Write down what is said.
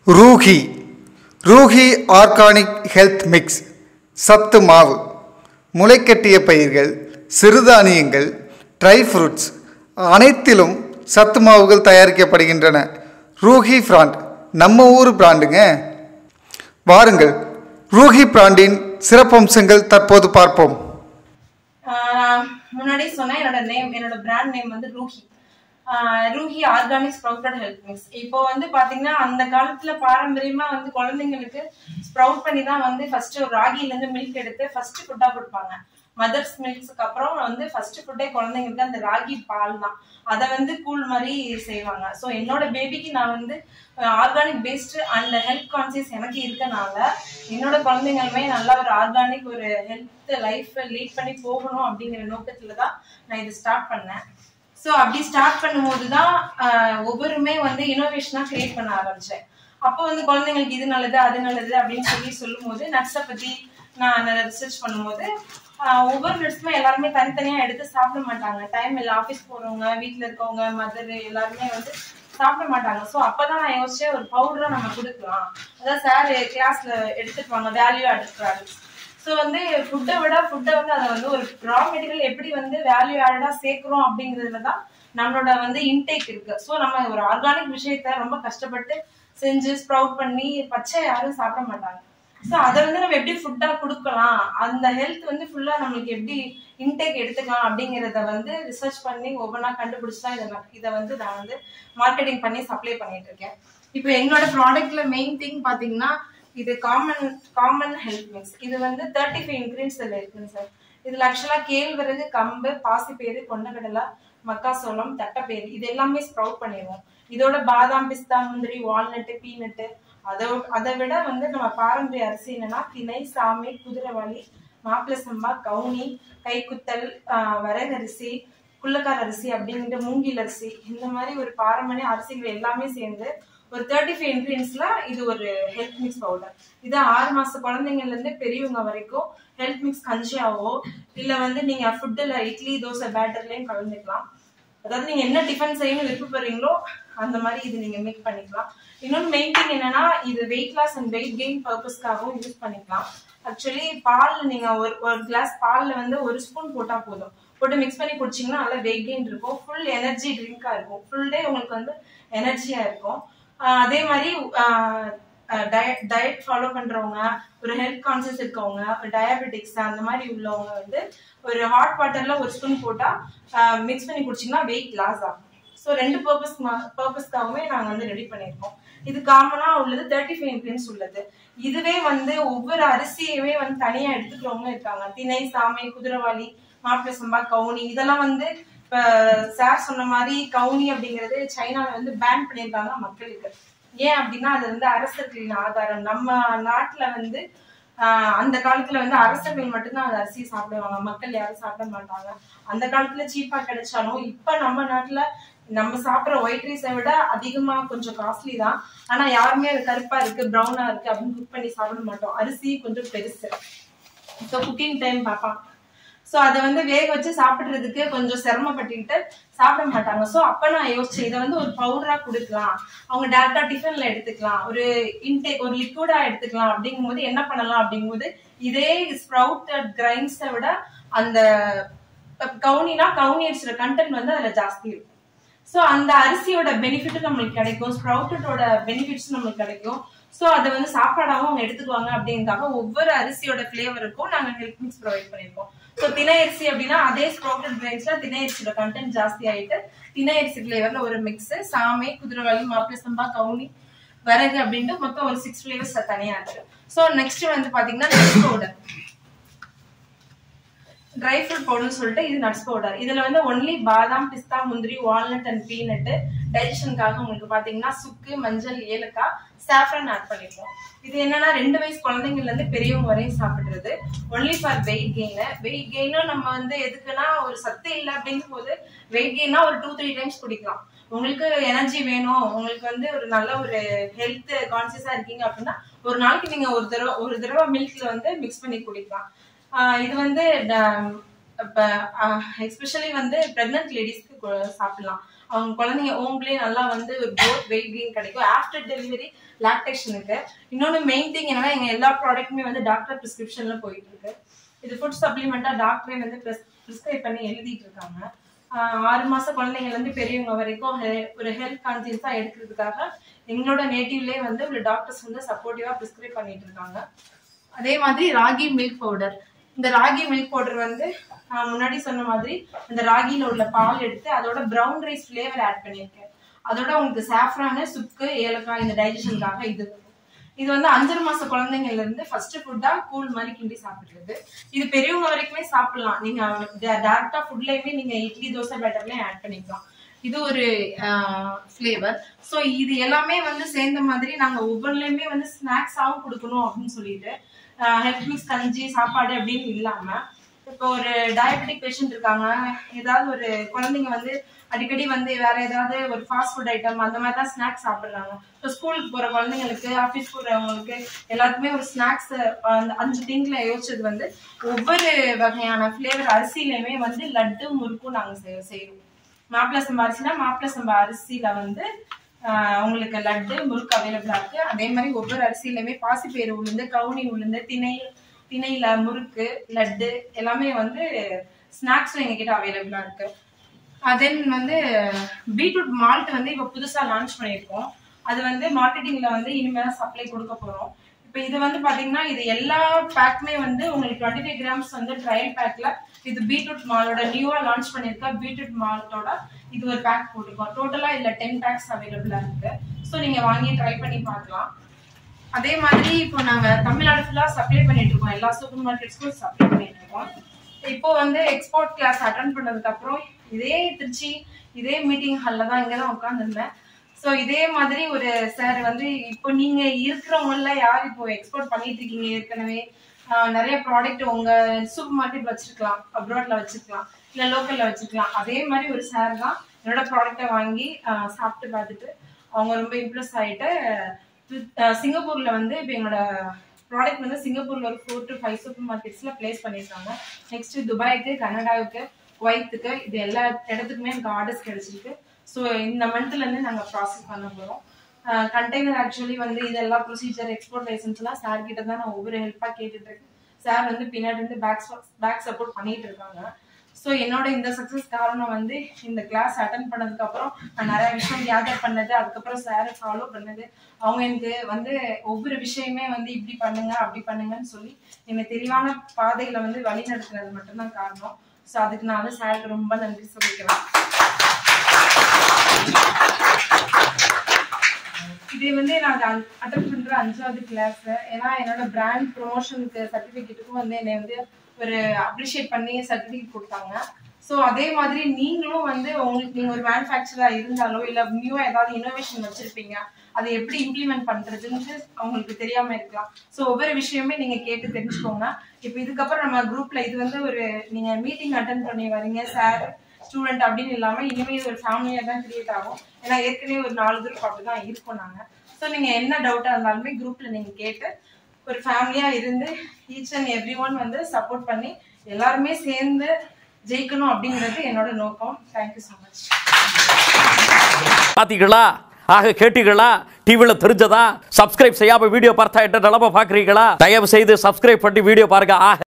Ruhi Roohi organic health mix சத்து மாவு முளைக்கட்டிய பயிர்கள் சிறுதானியங்கள் ட்ரை ஃப்ரூட்ஸ் அனைத்திலும் சத்து மாவுகள் தயாரிக்கப்படுகின்றன ரூஹி பிராண்ட் நம்ம ஊர் பிராண்டுங்க வாருங்கள் ரூஹி பிராண்டின் சிறப்பம்சங்கள் தற்போது பார்ப்போம் ஆஹ் முன்னாடி சொன்னேன் என்னோட நேம் என்னோட பிராண்ட் நேம் வந்து ரூஹி ஆஹ் Roohi organic sprouted health mix இப்போ வந்து பாத்தீங்கன்னா அந்த காலத்துல பாரம்பரியமா வந்து குழந்தைங்களுக்கு ஸ்ப்ரவுட் பண்ணி தான் வந்து ஃபர்ஸ்ட் ராகில இருந்து மில்க் எடுத்து ஃபர்ஸ்ட் ஃபுட்டா கொடுப்பாங்க மதர்ஸ் மில்க்ஸ்க்கு அப்புறம் வந்து ஃபர்ஸ்ட் ஃபுட்டே குழந்தைங்களுக்கு அந்த ராகி பால் தான் அதை வந்து கூழ் மாதிரி செய்வாங்க ஸோ என்னோட பேபிக்கு நான் வந்து organic based and health conscious எனக்கு இருக்கனால என்னோட குழந்தைங்களுமே நல்லா ஒரு ஆர்கானிக் ஒரு ஹெல்த் லைஃப் லீட் பண்ணி போகணும் அப்படிங்கிற நோக்கத்துல தான் நான் இது ஸ்டார்ட் பண்ணேன் ஸோ அப்படி ஸ்டார்ட் பண்ணும்போது தான் ஆஹ், ஒவ்வொருமே வந்து இனோவேஷனா கிரியேட் பண்ண ஆரம்பிச்சேன் அப்போ வந்து குழந்தைங்களுக்கு இது நல்லது அது நல்லது அப்படின்னு சொல்லி சொல்லும்போது நட்ஸை பத்தி நான் ரிசர்ச் பண்ணும்போது ஆஹ், ஒவ்வொரு நட்ஸுமே எல்லாருமே தனித்தனியா எடுத்து சாப்பிட மாட்டாங்க டைம் இல்லை ஆஃபீஸ் போறவங்க வீட்ல இருக்கவங்க மதர் எல்லாருமே வந்து சாப்பிட மாட்டாங்க ஸோ அப்பதான் நான் யோசிச்சேன் ஒரு பவுடரா நம்ம கொடுக்கலாம் அதான் சார் கிளாஸ்ல எடுத்துட்டு வாங்க வேல்யூ ஆடட் ப்ராடக்ட்ஸ் ஸோ வந்து ஃபுட்டை விட ஃபுட்டை வந்து அதை வந்து ஒரு ரா மெட்டீரியல் எப்படி வந்து வேல்யூ ஆடடா சேர்க்கிறோம் அப்படிங்கிறதுல தான் நம்மளோட வந்து இன்டேக் இருக்கு ஸோ நம்ம ஒரு ஆர்கானிக் விஷயத்த ரொம்ப கஷ்டப்பட்டு செஞ்சு ஸ்ப்ரவுட் பண்ணி பச்சை யாரும் சாப்பிட மாட்டாங்க ஸோ அதை வந்து நம்ம எப்படி ஃபுட்டா கொடுக்கலாம் அந்த ஹெல்த் வந்து ஃபுல்லா நம்மளுக்கு எப்படி இன்டேக் எடுத்துக்கலாம் அப்படிங்கிறத வந்து ரிசர்ச் பண்ணி ஒவ்வொன்றா கண்டுபிடிச்சு தான் இதை நான் இதை வந்து நான் வந்து மார்க்கெட்டிங் பண்ணி சப்ளை பண்ணிட்டு இருக்கேன் இப்போ எங்களோட ப்ராடக்ட்ல மெயின் திங் பாத்தீங்கன்னா இது காமன் காமன் ஹெல்த் மிக்ஸ் இது வந்து தேர்ட்டி ஃபைவ் இன்க்ரீடியன்ஸ் இதில் இருக்குங்க சார் இதில் ஆக்சுவலாக கேழ்வரகு கம்பு பாசிப்பயிறு கொண்டக்கடலை மக்காசோளம் தட்டைப்பயிறு இது எல்லாமே ஸ்ப்ரவுட் பண்ணிடுவோம் இதோட பாதாம் பிஸ்தா முந்திரி வால்நட்டு பீனட்டு அதை அதை விட வந்து நம்ம பாரம்பரிய அரிசி என்னன்னா திணை சாமை குதிரைவாளி மாப்பிள சம்பா கவுனி கைக்குத்தல் ஆஹ் வரகரிசி குள்ளக்கார அரிசி அப்படிங்கிற மூங்கில் அரிசி இந்த மாதிரி ஒரு பாரம்பரிய அரிசிகள் எல்லாமே சேர்ந்து ஒரு தேர்ட்டி ஃபைவ் இன்க்ரீடியன்ஸ்ல இது ஒரு ஹெல்த் மிக்ஸ் பவுடர் இது ஆறு மாச குழந்தைங்கள்ல இருந்து பெரியவங்க வரைக்கும் ஹெல்த் மிக்ஸ் கஞ்சியாவோ இல்ல வந்து நீங்க ஃபுட்டுல இட்லி தோசை பேட்டர்லயும் கலந்துக்கலாம் அதாவது நீங்க என்ன டிஃபன் செய்யணும் விருப்பப்படுறீங்களோ அந்த மாதிரி இது நீங்க மேக் பண்ணிக்கலாம் இன்னொன்று மெயின் திங் என்னன்னா இது weight loss and weight gain பர்பஸ்க்காகவும் யூஸ் பண்ணிக்கலாம் ஆக்சுவலி பால் நீங்க ஒரு ஒரு கிளாஸ் பால்ல வந்து ஒரு ஸ்பூன் போட்டா போதும் போட்டு மிக்ஸ் பண்ணி குடிச்சீங்கன்னா நல்லா வெயிட் கெயின் இருக்கும் ஃபுல் எனர்ஜி ட்ரிங்கா இருக்கும் ஃபுல் டே உங்களுக்கு வந்து எனர்ஜியா இருக்கும் ஆஹ் அதே மாதிரி டயட் ஃபாலோ பண்றவங்க ஒரு ஹெல்த் கான்சியஸ் இருக்கவங்க டயபெட்டிக்ஸ் அந்த மாதிரி உள்ளவங்க வந்து ஒரு ஹாட் வாட்டர்ல ஒரு ஸ்பூன் போட்டா மிக்ஸ் பண்ணி குடிச்சீங்கன்னா வெயிட் லாஸ் ஆகும் ஸோ ரெண்டு பர்பஸ் பர்பஸ்க்காகவே நாங்கள் வந்து ரெடி பண்ணியிருக்கோம் இது காமனா உள்ளது தேர்ட்டி ஃபைவ் இன்க்ரீடியன்ஸ் உள்ளது இதுவே வந்து ஒவ்வொரு அரிசியுமே வந்து தனியா எடுத்துக்கிறவங்களும் இருக்காங்க திணை சாமை குதிரைவாளி மாப்பிள சம்பா கவுனி இதெல்லாம் வந்து இப்ப சார் சொன்ன மாதிரி கவுனி அப்படிங்கிறது சைனால வந்து பேன் பண்ணியிருக்காங்க மக்களுக்கு ஏன் அப்படின்னா அது வந்து அரசர்களின் ஆதாரம் நம்ம நாட்டுல வந்து ஆஹ் அந்த காலத்துல வந்து அரசர்கள் மட்டும்தான் அந்த அரிசி சாப்பிடுவாங்க மக்கள் யாரும் சாப்பிட மாட்டாங்க அந்த காலத்துல சீப்பா கிடைச்சாலும் இப்ப நம்ம நாட்டுல நம்ம சாப்பிடுற ஒயிட் ரைஸை விட அதிகமா கொஞ்சம் காஸ்ட்லி தான் ஆனா யாருமே அது கருப்பா இருக்கு ப்ரௌனா இருக்கு அப்படின்னு குக் பண்ணி சாப்பிட மாட்டோம் அரிசி கொஞ்சம் பெருசு ஸோ குக்கிங் டைம் பார்ப்பான் ஸோ அதை வந்து வேக வச்சு சாப்பிடுறதுக்கு கொஞ்சம் சிரமப்பட்டுக்கிட்டு சாப்பிட மாட்டாங்க ஸோ அப்போ நான் யோசிச்சேன் இதை வந்து ஒரு பவுடராக கொடுக்கலாம் அவங்க டேரக்டா டிஃபன்ல எடுத்துக்கலாம் ஒரு இன்டேக் ஒரு லிக்விடா எடுத்துக்கலாம் அப்படிங்கும்போது என்ன பண்ணலாம் அப்படிங்கும்போது இதே ஸ்ப்ரவுட் கிரைன்ஸை விட அந்த கவுனினா கவுனி அரிசியோட கண்டென்ட் வந்து அதில் ஜாஸ்தி இருக்கும் ஸோ அந்த அரிசியோட பெனிஃபிட்டும் நம்மளுக்கு கிடைக்கும் ஸ்ப்ரவுட்டோட பெனிஃபிட்ஸும் நம்மளுக்கு கிடைக்கும் ஸோ அதை வந்து சாப்பாடாகவும் அவங்க எடுத்துக்குவாங்க அப்படிங்கிறதுக்காக ஒவ்வொரு அரிசியோட ஃபிளேவருக்கும் நாங்கள் ஹெல்த் மிக்ஸ் ப்ரொவைட் பண்ணியிருக்கோம் ஸோ திணை அரிசி அப்படின்னா அதே ஸ்ப்ரவுட்டட் கிரைன்ஸ்ல திணை அரிசியோட கண்டென்ட் ஜாஸ்தி ஆயிட்டு திணை அரிசி ஃபிளேவர்ல ஒரு மிக்ஸ் சாமை குதிரைவாளி மாப்பிள சம்பா கவுனி வரகு அப்படின்ட்டு மொத்தம் ஒரு சிக்ஸ் ஃபிளேவர்ஸ் தனியா இருக்கு ஸோ நெக்ஸ்ட் வந்து பாத்தீங்கன்னா நட்ஸ் பவுடர் ட்ரை ஃப்ரூட் பவுடர்னு சொல்லிட்டு இது நட்ஸ் பவுடர் இதுல வந்து ஒன்லி பாதாம் பிஸ்தா முந்திரி வால்நட் அண்ட் பீனட் டைஜஷனுக்காக உங்களுக்கு பாத்தீங்கன்னா சுக்கு மஞ்சள் ஏலக்காய் சாஃப்ரன் ஆட் பண்ணிருக்கோம் இது என்னன்னா ரெண்டு வயசு குழந்தைங்கள்ல இருந்து பெரியவங்க வரையும் சாப்பிடுறது only for weight gain weight கெயினும் நம்ம வந்து எதுக்குன்னா ஒரு சத்து இல்லை அப்படிங்கும் போது வெயிட் கெயினா ஒரு டூ த்ரீ டைம்ஸ் குடிக்கலாம் உங்களுக்கு எனர்ஜி வேணும் உங்களுக்கு வந்து ஒரு நல்ல ஒரு ஹெல்த் கான்சியஸா இருக்கீங்க அப்படின்னா ஒரு நாளைக்கு நீங்க ஒரு தடவை ஒரு தடவை மில்க்ல வந்து மிக்ஸ் பண்ணி குடிக்கலாம் ஆஹ் இது வந்து எஸ்பெஷலி வந்து பிரெக்னன்ட் லேடிஸ்க்கு சாப்பிடலாம் அவங்க குழந்தைங்க ஓம்லயே நல்லா வந்து ஒரு growth வெயிட் கெயின் கிடைக்கும் ஆஃப்டர் டெலிவரி லாக்டேஷனுக்கு இன்னொன்னு மெயின் திங் என்னன்னா எங்க எல்லா ப்ராடக்ட்டுமே வந்து டாக்டர் பிரிஸ்கிரிப்ஷன்ல போயிட்டு இருக்கு இது ஃபுட் சப்ளிமெண்டா டாக்டரே வந்து ப்ரிஸ்கிரைப் பண்ணி எழுதிட்டு இருக்காங்க ஆஹ் ஆறு மாச குழந்தைங்கள்ல இருந்து பெரியவங்க வரைக்கும் he- ஒரு ஹெல்த் கான்சியஸா எடுக்கிறதுக்காக எங்களோட நேட்டிவ்லயே வந்து ஒரு டாக்டர்ஸ் வந்து சப்போர்ட்டிவா ப்ரிஸ்கிரைப் பண்ணிட்டு இருக்காங்க அதே மாதிரி ராகி மில்க் பவுடர் இந்த ராகி மில்க் பவுடர் வந்து நான் முன்னாடி சொன்ன மாதிரி இந்த ராகில உள்ள பால் எடுத்து அதோட பிரவுன் ரைஸ் ஃபிளேவர் ஆட் பண்ணியிருக்கேன் அதோட உங்களுக்கு சாஃப்ரானு சுக்கு ஏலக்காய் இந்த டைஜஷனுக்காக இது வரும். இது வந்து அஞ்சரை மாச குழந்தைங்கள்ல இருந்து ஃபர்ஸ்ட் ஃபுட்டா கூழ் மாதிரி கிண்டி சாப்பிடுறது இது பெரியவங்க வரைக்குமே சாப்பிடலாம் நீங்க டேரக்டா ஃபுட்லயுமே நீங்க இட்லி தோசை பேட்டர்லயும் ஆட் பண்ணிக்கலாம் இது ஒரு ஃப்ளேவர் ஸோ இது எல்லாமே வந்து சேர்ந்த மாதிரி நாங்க ஒவ்வொன்றுலயுமே வந்து ஸ்நாக்ஸாவும் கொடுக்கணும் அப்படின்னு சொல்லிட்டு ஹெல்த் மிக்ஸ் கஞ்சி சாப்பாடு அப்படின்னு இல்லாம இப்போ ஒரு டயபெட்டிக் பேஷண்ட் இருக்காங்க ஏதாவது ஒரு குழந்தைங்க வந்து அடிக்கடி வந்து வேற ஏதாவது ஒரு ஃபாஸ்ட் ஃபுட் ஐட்டம் அந்த மாதிரி தான் ஸ்நாக்ஸ் சாப்பிடுறாங்க இப்போ ஸ்கூலுக்கு போற குழந்தைங்களுக்கு ஆஃபீஸ் போறவங்களுக்கு எல்லாத்துக்குமே ஒரு ஸ்நாக்ஸ் அந்த அஞ்சு திங்க்ல யோசிச்சது வந்து ஒவ்வொரு வகையான ஃப்ளேவர் அரிசியிலுமே வந்து லட்டு முறுக்கும் நாங்க செய்- செய்வோம் மாப்பிள சம்பா அரிசினா மாப்பிள சம்பா அரிசியில வந்து ஆஹ், உங்களுக்கு லட்டு முறுக்கு அவைலபிளா இருக்கு அதே மாதிரி ஒவ்வொரு அரிசியிலுமே பாசிப்பயிறு உளுந்து கவுனி உளுந்து திணை திணையில முறுக்கு லட்டு எல்லாமே வந்து ஸ்நாக்ஸும் எங்ககிட்ட அவைலபிளா இருக்கு தென் வந்து பீட்ரூட் மால்ட் வந்து இப்போ புதுசா லான்ச் பண்ணியிருக்கோம் அது வந்து மார்க்கெட்டிங்ல வந்து இனிமே தான் சப்ளை கொடுக்க போறோம் இப்போ இது வந்து பாத்தீங்கன்னா இது எல்லா பேக்குமே வந்து உங்களுக்கு டுவெண்ட்டி ஃபைவ் கிராம்ஸ் வந்து ட்ரையல் பேக்ல இது பீட்ரூட் மாலோட நியூவா லான்ச் பண்ணிருக்க பீட்ரூட் மால்ட்டோட இது ஒரு பேக் போட்டிருக்கோம் டோட்டலா இதுல டென் பேக்ஸ் அவைலபிளா இருக்கு ஸோ நீங்க வாங்கி ட்ரை பண்ணி பார்க்கலாம் அதே மாதிரி இப்போ நாங்க தமிழ்நாடு ஃபுல்லா சப்ளை பண்ணிட்டு இருக்கோம் எல்லா சூப்பர் மார்க்கெட்ஸ்க்கும் சப்ளை பண்ணிட்டு இருக்கோம் இப்போ வந்து எக்ஸ்போர்ட் கிளாஸ் அட்டன் பண்ணதுக்கு அப்புறம் இதே திருச்சி இதே மீட்டிங் ஹால்ல தான் இங்க தான் உட்காந்துருந்தேன் ஸோ இதே மாதிரி ஒரு சார் வந்து இப்போ நீங்க இருக்கிறவங்கள யார் இப்போ எக்ஸ்போர்ட் பண்ணிட்டு இருக்கீங்க ஏற்கனவே ஆஹ் நிறைய ப்ராடக்ட் உங்க சூப்பர் மார்க்கெட் வச்சிருக்கலாம் அப்ராட்ல வச்சிருக்கலாம் இல்ல லோக்கல்ல வச்சிருக்கலாம் அதே மாதிரி ஒரு சார் தான் என்னோட ப்ராடக்ட்டை வாங்கி ஆஹ் சாப்பிட்டு பார்த்துட்டு அவங்க ரொம்ப இம்ப்ரெஸ் ஆயிட்டு அஹ் சிங்கப்பூர்ல வந்து இப்போ எங்களோட ப்ராடக்ட் வந்து சிங்கப்பூர்ல ஒரு ஃபோர் டு ஃபைவ் சூப்பர் மார்க்கெட்ஸ்ல பிளேஸ் பண்ணியிருக்காங்க நெக்ஸ்ட் துபாய்க்கு கனடாவுக்கு குவைத்துக்கு இது எல்லா இடத்துக்குமே எனக்கு ஆர்டர்ஸ் கிடைச்சிருக்கு ஸோ இந்த மந்த்ல இருந்து நாங்க ப்ராசஸ் பண்ண போறோம் கண்டெய்னர் ஆக்சுவலி வந்து இதெல்லாம் ப்ரொசீஜர் எக்ஸ்போர்ட் லைசன்ஸ்லாம் சார் கிட்ட தான் நான் ஒவ்வொரு ஹெல்ப்பா கேட்டுட்டு இருக்கேன் சார் வந்து பின்னாடி இருந்து பேக் பேக் சப்போர்ட் பண்ணிட்டு இருக்காங்க ஸோ என்னோட இந்த சக்ஸஸ் காரணம் வந்து இந்த கிளாஸ் அட்டன் பண்ணதுக்கு அப்புறம் நான் நிறைய விஷயம் கேதர் பண்ணது அதுக்கப்புறம் சாரை ஃபாலோ பண்ணது அவங்க எனக்கு வந்து ஒவ்வொரு விஷயமே வந்து இப்படி பண்ணுங்க அப்படி பண்ணுங்கன்னு சொல்லி என்னை தெளிவான பாதையில வந்து வழி நடத்துனது மட்டும்தான் காரணம் ஸோ அதுக்கு நான் வந்து சாருக்கு ரொம்ப நன்றி சொல்லிக்கிறேன் இது வந்து நான் அட்டன் பண்ற அஞ்சாவது கிளாஸ் ஏன்னா என்னோட பிராண்ட் ப்ரொமோஷனுக்கு சர்டிஃபிகேட்டுக்கும் வந்து என்னை வந்து ஒரு அப்ரிஷியேட் பண்ணி சர்டிஃபிகேட் கொடுத்தாங்க ஸோ அதே மாதிரி நீங்களும் வந்து உங்களுக்கு நீங்க ஒரு மேனுஃபேக்சரா இருந்தாலோ இல்ல நியூவா ஏதாவது இனோவேஷன் வச்சிருப்பீங்க அதை எப்படி இம்ப்ளிமெண்ட் பண்றதுன்னு அவங்களுக்கு தெரியாம இருக்கலாம் ஸோ ஒவ்வொரு விஷயமே நீங்க கேட்டு தெரிஞ்சுக்கோங்க இப்போ இதுக்கப்புறம் நம்ம குரூப்ல இது வந்து ஒரு நீங்க மீட்டிங் அட்டன் பண்ணி வரீங்க சார் ஸ்டூடெண்ட் அப்படின்னு இல்லாம இனிமே இது ஒரு ஃபேமிலியா தான் கிரியேட் ஆகும் ஏன்னா ஏற்கனவே ஒரு நாலு குரூப் அப்படிதான் இருக்கோம் நாங்க ஸோ நீங்க என்ன டவுட்டா இருந்தாலுமே குரூப்ல நீங்க கேட்டு ஒரு ஃபேமிலியா இருந்து ஈச் அண்ட் எவ்ரி ஒன் வந்து சப்போர்ட் பண்ணி எல்லாருமே சேர்ந்து ஜெயிக்கணும் அப்படிங்கிறது என்னோட நோக்கம் தேங்க்யூ ஸோ மச் பார்த்தீங்களா ஆக கேட்டீங்களா டிவியில் தெரிஞ்சதா சப்ஸ்கிரைப் செய்யாம வீடியோ பார்த்தா என்ன நிலமை பார்க்குறீங்களா தயவு செய்து சப்ஸ்கிரைப் பண்ணி வீடியோ பாருங்க ஆக